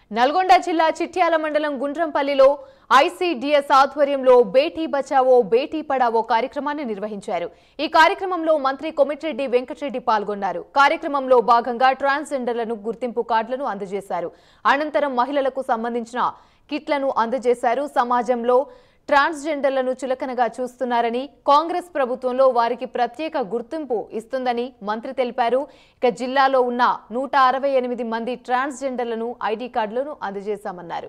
నల్గొండ జిల్లా చిట్యాల మండలం గుండ్రంపల్లిలో ఐసీడీఎస్ ఆధ్వర్యంలో బేటీ బచావో బేటీ పడావో కార్యక్రమాన్ని నిర్వహించారు ఈ కార్యక్రమంలో మంత్రి కొమిటిరెడ్డి వెంకటరెడ్డి పాల్గొన్నారు కార్యక్రమంలో భాగంగా ట్రాన్స్జెండర్లను గుర్తింపు కార్డులను అందజేశారు అనంతరం మహిళలకు సంబంధించిన కిట్లను అందజేశారు సమాజంలో ట్రాన్స్జెండర్లను చులకనగా చూస్తున్నారని కాంగ్రెస్ ప్రభుత్వంలో వారికి ప్రత్యేక గుర్తింపు ఇస్తుందని మంత్రి తెలిపారు ఇక జిల్లాలో ఉన్న నూట అరవై ఎనిమిది మంది ట్రాన్స్జెండర్లను ఐడి కార్డులను అందజేశామన్నారు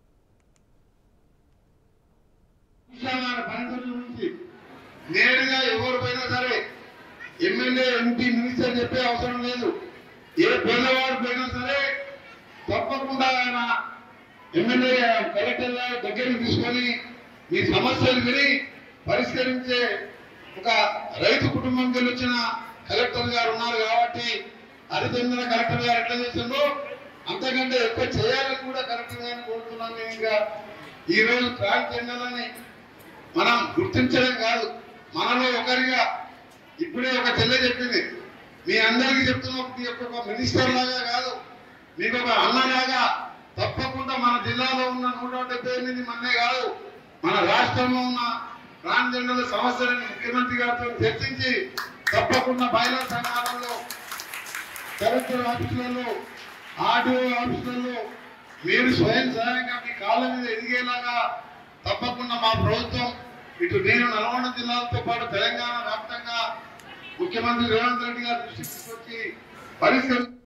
తెలంగాణ పనితీరు నుంచి నేరుగా ఎవరు పోయినా సరే ఎమ్మెల్యే ఎంపీ మినిస్టర్ చెప్పే అవసరం లేదు ఏ పేదవాడు పోయినా సరే తప్పకుండా ఆయన ఎమ్మెల్యే కలెక్టర్ గారి దగ్గరికి తీసుకొని మీ సమస్యలు విని పరిష్కరించే ఒక రైతు కుటుంబం వచ్చిన కలెక్టర్ గారు ఉన్నారు కాబట్టి అది చెందిన కలెక్టర్ గారు ఎట్లా చేసిందో అంతకంటే ఎక్కువ చేయాలని కూడా కలెక్టర్ గారిని కోరుతున్నాను నేను ఇంకా ఈ రోజు ట్రాన్స్జెండర్లని మనం గుర్తించడం కాదు మనలో ఒకరిగా ఇప్పుడే ఒక చెల్లె చెప్పింది మీ అందరికీ చెప్తున్న మీ యొక్క ఒక మినిస్టర్ లాగా కాదు మీకు ఒక అన్నలాగా తప్పకుండా మన జిల్లాలో ఉన్న నూట డెబ్బై ఎనిమిది మందే కాదు మన రాష్ట్రంలో ఉన్న ట్రాన్స్జెండర్ల సమస్యలను ముఖ్యమంత్రి గారితో చర్చించి తప్పకుండా మహిళా సంఘాలలో కలెక్టర్ ఆఫీసులలో ఆర్డీఓ ఆఫీసులలో మీరు స్వయం సహాయంగా మీ కాళ్ళ మీద ఎదిగేలాగా తప్పకుండా మా ప్రభుత్వం ఇటు నేను నల్గొండ జిల్లాలతో పాటు తెలంగాణ వ్యాప్తంగా ముఖ్యమంత్రి రేవంత్ రెడ్డి గారి దృష్టికి తీసుకొచ్చి పరిస్థితి